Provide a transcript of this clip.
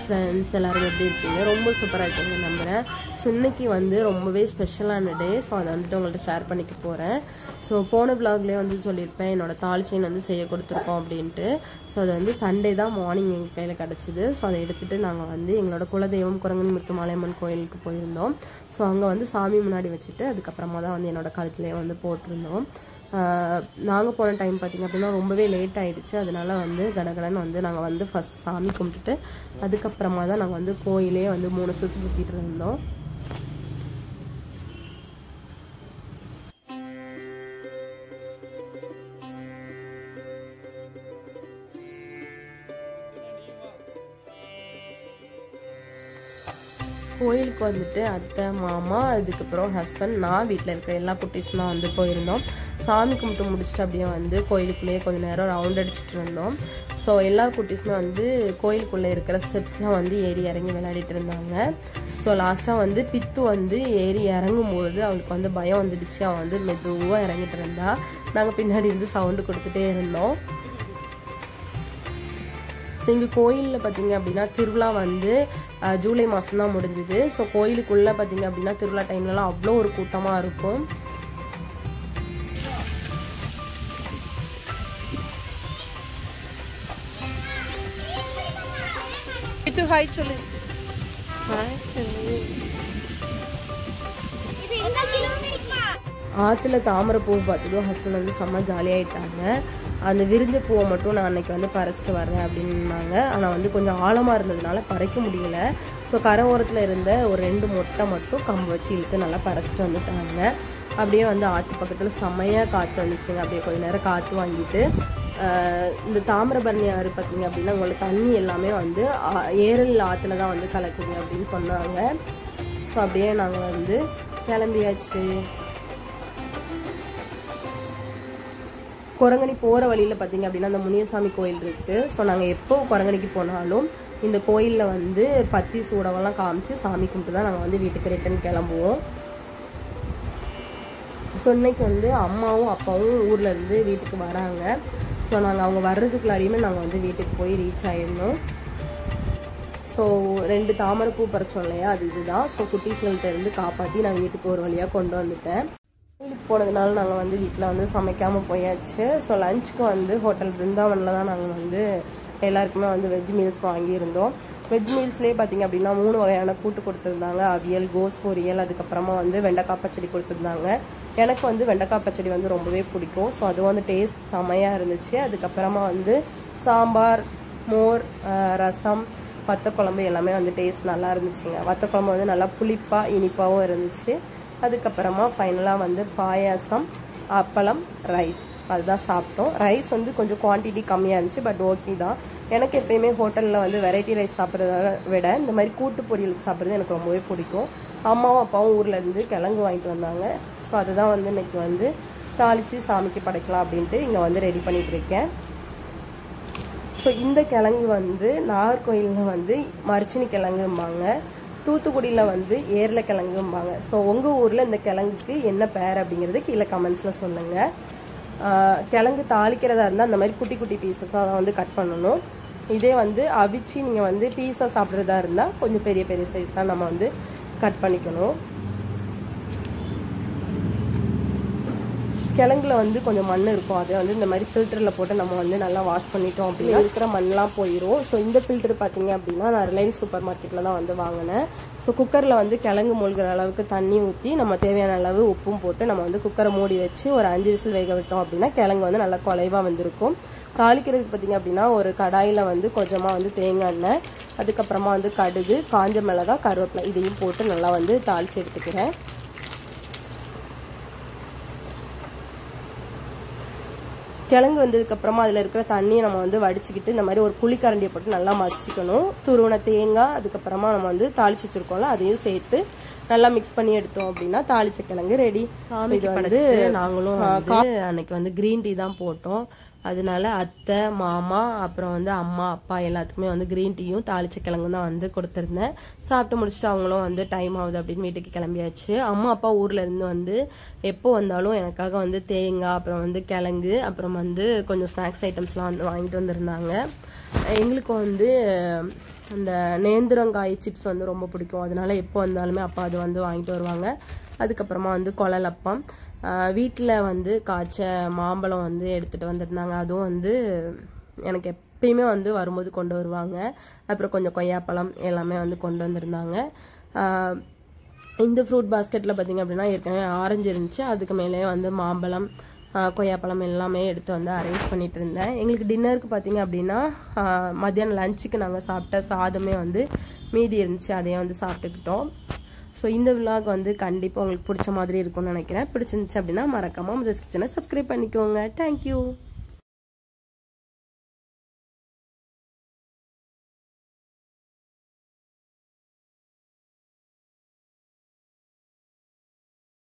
friends எல்லாரும் எப்படி இருக்கீங்க ரொம்ப சூப்பராக இருக்கீங்க நம்புகிறேன் ஸோ இன்னைக்கு வந்து ரொம்பவே ஸ்பெஷலான டே ஸோ அதை வந்துட்டு உங்கள்கிட்ட ஷேர் பண்ணிக்க போகிறேன் ஸோ போன விலாக்லேயே வந்து சொல்லியிருப்பேன் என்னோட தாலி செயின் வந்து செய்ய கொடுத்துருக்கோம் அப்படின்ட்டு ஸோ அது வந்து சண்டே தான் மார்னிங் எங்கள் கையில் கிடச்சிது ஸோ அதை எடுத்துகிட்டு நாங்கள் வந்து எங்களோட குலதெய்வம் குரங்கன் முத்துமாலையம்மன் கோயிலுக்கு போயிருந்தோம் ஸோ அங்கே வந்து சாமி முன்னாடி வச்சுட்டு அதுக்கப்புறமா தான் வந்து என்னோட கழுத்துலேயே வந்து போட்டிருந்தோம் நாங்கள் போன டைம் பார்த்திங்க அப்படின்னா ரொம்பவே லேட் ஆயிடுச்சு அதனால வந்து கடகடன்னு வந்து நாங்கள் வந்து ஃபஸ்ட் சாமி கும்பிட்டுட்டு அதுக்கப்புறமா தான் நாங்கள் வந்து கோயிலே வந்து மூணு சுற்றி சுற்றிட்டு இருந்தோம் கோயிலுக்கு வந்துட்டு அத்தை மாமா அதுக்கப்புறம் ஹஸ்பண்ட் நான் வீட்டில் இருக்கிற எல்லா குட்டீஸ்லாம் வந்து போயிருந்தோம் சாமி கும்பிட்டு முடிச்சுட்டு அப்படியே வந்து கோயிலுக்குள்ளேயே கொஞ்சம் நேரம் ரவுண்ட் அடிச்சுட்டு வந்தோம் ஸோ எல்லா குட்டீஸுமே வந்து கோயிலுக்குள்ளே இருக்கிற ஸ்டெப்ஸ்லாம் வந்து ஏறி இறங்கி விளையாடிட்டு இருந்தாங்க ஸோ லாஸ்ட்டாக வந்து பித்து வந்து ஏறி இறங்கும் போது அவளுக்கு வந்து பயம் வந்துடுச்சு அவள் வந்து மெதுவாக இறங்கிட்டு இருந்தா நாங்கள் பின்னாடி இருந்து சவுண்டு கொடுத்துட்டே இருந்தோம் ஸோ இங்கே கோயிலில் பார்த்தீங்க அப்படின்னா திருவிழா வந்து அஹ், ஜூலை மாதம் தான் முடிஞ்சுது ஸோ கோயிலுக்குள்ளே பார்த்தீங்க அப்படின்னா திருவிழா டைம்லலாம் அவ்வளோ ஒரு கூட்டமாக இருக்கும் இது ஹாய் சொல்லு ஆற்றுல தாமரை பூ பார்த்ததும் ஹஸ்பண்ட் வந்து செம்ம ஜாலியாயிட்டாங்க அந்த விரிஞ்ச பூவை மட்டும் நான் அன்னைக்கு வந்து பறிச்சிட்டு வரேன் அப்படின்னாங்க ஆனால் வந்து கொஞ்சம் ஆழமாக இருந்ததுனால பறிக்க முடியல ஸோ கரை ஓரத்தில் இருந்த ஒரு ரெண்டு மொட்டை மட்டும் கம்பு வச்சு இழுத்து நல்லா பறிச்சிட்டு வந்துட்டாங்க அப்படியே வந்து ஆற்று பக்கத்தில் செம்மையாக காற்று வந்துச்சுங்க அப்படியே கொஞ்ச நேரம் காற்று வாங்கிட்டு ஆஹ் இந்த தாமிரபரணி ஆறு பார்த்தீங்க அப்படின்னா உங்களுக்கு தண்ணி எல்லாமே வந்து ஆ- ஏரல் ஆற்றுல தான் வந்து கலக்குது அப்படின்னு சொன்னாங்க ஸோ அப்படியே நாங்கள் வந்து கிளம்பியாச்சு குரங்கணி போகிற வழியில் பார்த்தீங்க அப்படின்னா அந்த முனியசாமி கோயில் இருக்குது ஸோ நாங்கள் எப்போ குரங்கணிக்கு போனாலும் இந்த கோயிலில் வந்து பத்தி சூடவெல்லாம் காமிச்சு சாமி கும்பிட்டு தான் நாங்கள் வந்து வீட்டுக்கு ரிட்டர்ன் கிளம்புவோம் ஸோ இன்னைக்கு வந்து அம்மாவும் அப்பாவும் ஊர்ல இருந்து வீட்டுக்கு வராங்க ஸோ நாங்கள் அவங்க வர்றதுக்குள்ளாடியுமே நாங்கள் வந்து வீட்டுக்கு போய் ரீச் ஆயிடணும் ஸோ ரெண்டு தாமரைப்பூ பறிச்சோம் இல்லையா அது இதுதான் ஸோ குட்டீஸ்கள்கிட்ட இருந்து காப்பாற்றி நான் வீட்டுக்கு ஒரு வழியாக கொண்டு வந்துட்டேன் கோயிலுக்கு போனதுனால நாங்கள் வந்து வீட்டில் வந்து சமைக்காமல் போயாச்சு ஸோ லஞ்சுக்கு வந்து ஹோட்டல் பிருந்தாவனில் தான் நாங்கள் வந்து எல்லாருக்குமே வந்து வெஜ் மீல்ஸ் வாங்கியிருந்தோம் வெஜ் மீல்ஸ்லேயே பார்த்தீங்க அப்படின்னா மூணு வகையான கூட்டு கொடுத்துருந்தாங்க அவியல் கோஸ் பொரியல் அதுக்கப்புறமா வந்து வெண்டைக்காய் பச்சடி கொடுத்துருந்தாங்க எனக்கு வந்து வெண்டைக்காய் பச்சடி வந்து ரொம்பவே பிடிக்கும் ஸோ அது வந்து டேஸ்ட் செமையாக இருந்துச்சு அதுக்கப்புறமா வந்து சாம்பார் மோர் ஆஹ் ரசம் வத்த குழம்பு எல்லாமே வந்து டேஸ்ட் நல்லா இருந்துச்சுங்க வத்த குழம்பு வந்து நல்லா புளிப்பாக இனிப்பாகவும் இருந்துச்சு அதுக்கப்புறமா ஃபைனலாக வந்து பாயாசம் அப்பளம் ரைஸ் அதுதான் சாப்பிட்டோம் ரைஸ் வந்து கொஞ்சம் குவான்டிட்டி கம்மியாக இருந்துச்சு பட் ஓகே தான் எனக்கு எப்பயுமே ஹோட்டலில் வந்து வெரைட்டி ரைஸ் சாப்பிட்றத விட இந்த மாதிரி கூட்டு பொரியலுக்கு சாப்பிட்றது எனக்கு ரொம்பவே பிடிக்கும் அம்மாவும் அப்பாவும் ஊர்ல இருந்து கிழங்கு வாங்கிட்டு வந்தாங்க ஸோ அதுதான் வந்து இன்னைக்கு வந்து தாளித்து சாமிக்கு படைக்கலாம் அப்படின்ட்டு இங்கே வந்து ரெடி பண்ணிட்டு இருக்கேன் ஸோ இந்த கிழங்கு வந்து நாகர்கோயிலில் வந்து மரிச்சினி கிழங்கும்பாங்க தூத்துக்குடியில் வந்து ஏர்ல கிழங்கும்பாங்க ஸோ உங்கள் ஊரில் இந்த கிழங்குக்கு என்ன பேர் அப்படிங்கிறது கீழே கமெண்ட்ஸில் சொல்லுங்கள் ஆஹ் கிழங்கு தாளிக்கிறதா இருந்தால் அந்த மாதிரி குட்டி குட்டி பீசஸாக தான் வந்து கட் பண்ணணும் இதே வந்து அவிச்சு நீங்கள் வந்து பீஸாக சாப்பிட்றதா இருந்தால் கொஞ்சம் பெரிய பெரிய சைஸாக நம்ம வந்து கட் பண்ணிக்கணும் கிழங்குல வந்து கொஞ்சம் மண் இருக்கும் அதை வந்து இந்த மாதிரி ஃபில்டரில் போட்டு நம்ம வந்து நல்லா வாஷ் பண்ணிட்டோம் அப்படின்னா இருக்கிற மண்ணெலாம் போயிடும் ஸோ இந்த ஃபில்டர் பார்த்தீங்க அப்படின்னா நான் ரிலையன்ஸ் சூப்பர் மார்க்கெட்டில் தான் வந்து வாங்கினேன் ஸோ குக்கரில் வந்து கிழங்கு மூழ்கிற அளவுக்கு தண்ணி ஊற்றி நம்ம தேவையான அளவு உப்பும் போட்டு நம்ம வந்து குக்கரை மூடி வச்சு ஒரு அஞ்சு விசில் வேக விட்டோம் அப்படின்னா கிழங்கு வந்து நல்லா குலைவாக வந்திருக்கும் தாளிக்கிறதுக்கு பார்த்தீங்க அப்படின்னா ஒரு கடாயில் வந்து கொஞ்சமாக வந்து தேங்காய் எண்ணெய் அதுக்கப்புறமா வந்து கடுகு காஞ்ச மிளகாய் கருவேப்பிலை இதையும் போட்டு நல்லா வந்து தாளித்து எடுத்துக்கிறேன் கிழங்கு வந்ததுக்கப்புறமா அதில் இருக்கிற தண்ணியை நம்ம வந்து வடிச்சுக்கிட்டு இந்த மாதிரி ஒரு புளிக்கரண்டியை போட்டு நல்லா மசிச்சுக்கணும் துருவன தேங்காய் அதுக்கப்புறமா நம்ம வந்து தாளிச்சு வச்சிருக்கோம்ல அதையும் சேர்த்து நல்லா மிக்ஸ் பண்ணி எடுத்தோம் அப்படின்னா தாளிச்ச கிழங்கு ரெடி இது வந்து நாங்களும் வந்து அன்னைக்கு வந்து கிரீன் டீ தான் போட்டோம் அதனால அத்தை மாமா அப்புறம் வந்து அம்மா அப்பா எல்லாத்துக்குமே வந்து க்ரீன் டீயும் தாளிச்ச கிழங்கும் தான் வந்து கொடுத்துருந்தேன் சாப்பிட்டு முடிச்சுட்டு அவங்களும் வந்து டைம் ஆகுது அப்படின்னு வீட்டுக்கு கிளம்பியாச்சு அம்மா அப்பா ஊர்ல இருந்து வந்து எப்போ வந்தாலும் எனக்காக வந்து தேங்காய் அப்புறம் வந்து கிழங்கு அப்புறம் வந்து கொஞ்சம் ஸ்நாக்ஸ் ஐட்டம்ஸ்லாம் வந்து வாங்கிட்டு வந்திருந்தாங்க எங்களுக்கு வந்து அந்த நேந்திரங்காய் சிப்ஸ் வந்து ரொம்ப பிடிக்கும் அதனால எப்போ வந்தாலுமே அப்பா அது வந்து வாங்கிட்டு வருவாங்க அதுக்கப்புறமா வந்து குழலப்பம் வீட்டில் வந்து காய்ச்ச மாம்பழம் வந்து எடுத்துகிட்டு வந்திருந்தாங்க அதுவும் வந்து எனக்கு எப்பயுமே வந்து வரும்போது கொண்டு வருவாங்க அப்புறம் கொஞ்சம் கொய்யாப்பழம் எல்லாமே வந்து கொண்டு வந்திருந்தாங்க ஆஹ் இந்த ஃப்ரூட் பாஸ்கெட்டில் பார்த்தீங்க அப்படின்னா ஏற்கனவே ஆரஞ்சு இருந்துச்சு அதுக்கு மேலேயே வந்து மாம்பழம் ஆஹ் கொய்யாப்பழம் எல்லாமே எடுத்து வந்து அரேஞ்ச் பண்ணிட்டு இருந்தேன் எங்களுக்கு டின்னருக்கு பார்த்தீங்க அப்படின்னா ஆஹ் மத்தியானம் லஞ்சுக்கு நாங்கள் சாப்பிட்ட சாதமே வந்து மீதி இருந்துச்சு அதையே வந்து சாப்பிட்டுக்கிட்டோம் ஸோ இந்த விலாக் வந்து கண்டிப்பாக உங்களுக்கு பிடிச்ச மாதிரி இருக்கும்னு நினைக்கிறேன் பிடிச்சிருந்துச்சு அப்படின்னா மறக்காமல் முதல் கிச்சனை சப்ஸ்கிரைப் பண்ணிக்கோங்க தேங்க்யூ